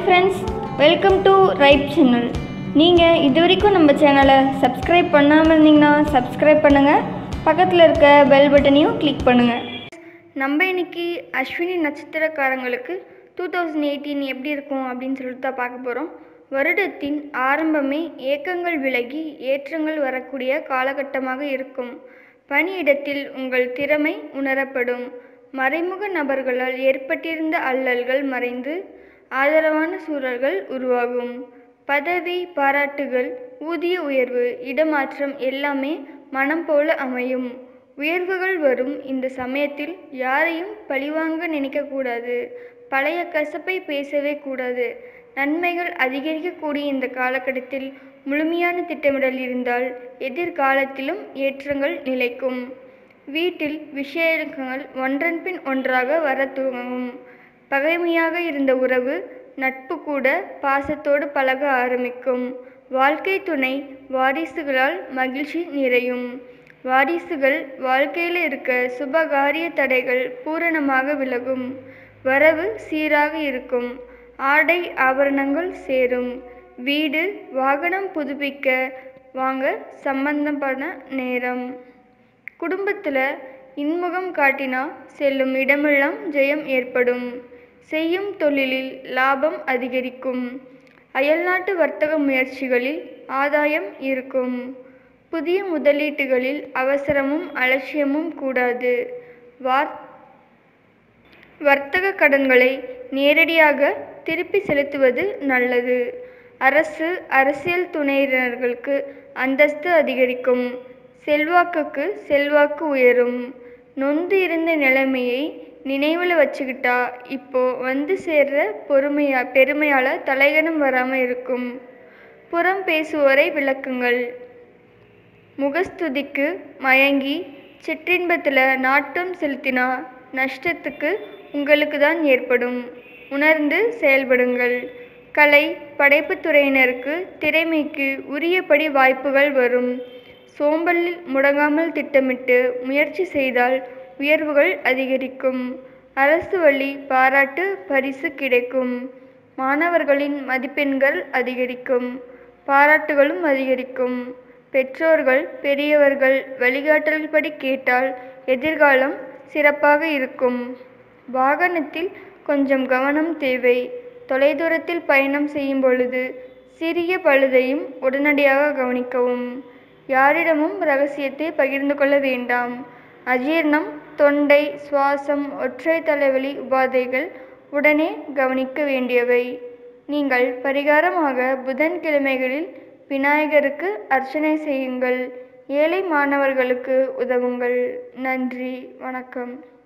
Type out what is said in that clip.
friends welcome to right channel நீங்கள் இது வரைக்கும் நம்ம சேனலை சப்ஸ்கிரைப் பண்ணாமல் இருந்தீங்கன்னா சப்ஸ்கிரைப் பண்ணுங்கள் பக்கத்தில் இருக்க பெல் பட்டனையும் கிளிக் பண்ணுங்கள் நம்ம இன்னைக்கு அஸ்வினி நட்சத்திரக்காரங்களுக்கு டூ தௌசண்ட் எயிட்டீன் எப்படி இருக்கும் அப்படின்னு சொல்லிட்டு தான் பார்க்க போகிறோம் வருடத்தின் ஆரம்பமே ஏக்கங்கள் விலகி ஏற்றங்கள் வரக்கூடிய காலகட்டமாக இருக்கும் பணியிடத்தில் உங்கள் திறமை உணரப்படும் மறைமுக நபர்களால் ஏற்பட்டிருந்த அல்லல்கள் மறைந்து ஆதரவான சூழல்கள் உருவாகும் பதவி பாராட்டுகள் ஊதிய உயர்வு இடமாற்றம் எல்லாமே மனம் போல அமையும் உயர்வுகள் வரும் இந்த சமயத்தில் யாரையும் பழிவாங்க நினைக்கக்கூடாது பழைய கசப்பை பேசவே கூடாது நன்மைகள் அதிகரிக்கக்கூடிய இந்த காலகட்டத்தில் முழுமையான திட்டமிடல் இருந்தால் எதிர்காலத்திலும் ஏற்றங்கள் நிலைக்கும் வீட்டில் விஷயங்கள் ஒன்றன் பின் ஒன்றாக வர துவங்கும் பகைமையாக இருந்த உறவு நட்பு கூட பாசத்தோடு பழக ஆரம்பிக்கும் வாழ்க்கை துணை வாரிசுகளால் மகிழ்ச்சி நிறையும் வாரிசுகள் வாழ்க்கையில் இருக்க சுபகாரிய தடைகள் பூரணமாக விலகும் வரவு சீராக இருக்கும் ஆடை ஆபரணங்கள் சேரும் வீடு வாகனம் புதுப்பிக்க வாங்க சம்பந்தப்பட நேரம் குடும்பத்தில் இன்முகம் காட்டினா செல்லும் இடமெல்லாம் ஜெயம் ஏற்படும் செய்யும் தொழிலில் லாபம் அதிகரிக்கும் அயல்நாட்டு வர்த்தக முயற்சிகளில் ஆதாயம் இருக்கும் புதிய முதலீட்டுகளில் அவசரமும் அலட்சியமும் கூடாது வார் வர்த்தக கடன்களை நேரடியாக திருப்பி செலுத்துவது நல்லது அரசு அரசியல் துணையினர்களுக்கு அந்தஸ்து அதிகரிக்கும் செல்வாக்குக்கு செல்வாக்கு உயரும் நொந்து இருந்த நிலைமையை நினைவில் வச்சுக்கிட்டா இப்போ வந்து சேர்ற பொறுமையா பெருமையால் தலைகணம் வராமல் இருக்கும் புறம் பேசுவோரை விளக்குங்கள் முகஸ்துதிக்கு மயங்கி சிற்றின்பத்தில் நாட்டம் செலுத்தினா நஷ்டத்துக்கு உங்களுக்கு தான் ஏற்படும் உணர்ந்து செயல்படுங்கள் கலை படைப்புத் துறையினருக்கு திறமைக்கு உரியபடி வாய்ப்புகள் வரும் சோம்பலில் முடங்காமல் திட்டமிட்டு முயற்சி செய்தால் உயர்வுகள் அதிகரிக்கும் அரசு வழி பாராட்டு பரிசு கிடைக்கும் மாணவர்களின் மதிப்பெண்கள் அதிகரிக்கும் பாராட்டுகளும் அதிகரிக்கும் பெற்றோர்கள் பெரியவர்கள் வழிகாட்டல்படி கேட்டால் எதிர்காலம் சிறப்பாக இருக்கும் வாகனத்தில் கொஞ்சம் கவனம் தேவை தொலைதூரத்தில் பயணம் செய்யும் பொழுது சிறிய பழுதையும் உடனடியாக கவனிக்கவும் யாரிடமும் ரகசியத்தை பகிர்ந்து கொள்ள வேண்டாம் அஜீர்ணம் தொண்டை சுவாசம் ஒற்றை தலைவலி உபாதைகள் உடனே கவனிக்க வேண்டியவை நீங்கள் பரிகாரமாக புதன்கிழமைகளில் விநாயகருக்கு அர்ச்சனை செய்யுங்கள் ஏழை மாணவர்களுக்கு உதவுங்கள் நன்றி வணக்கம்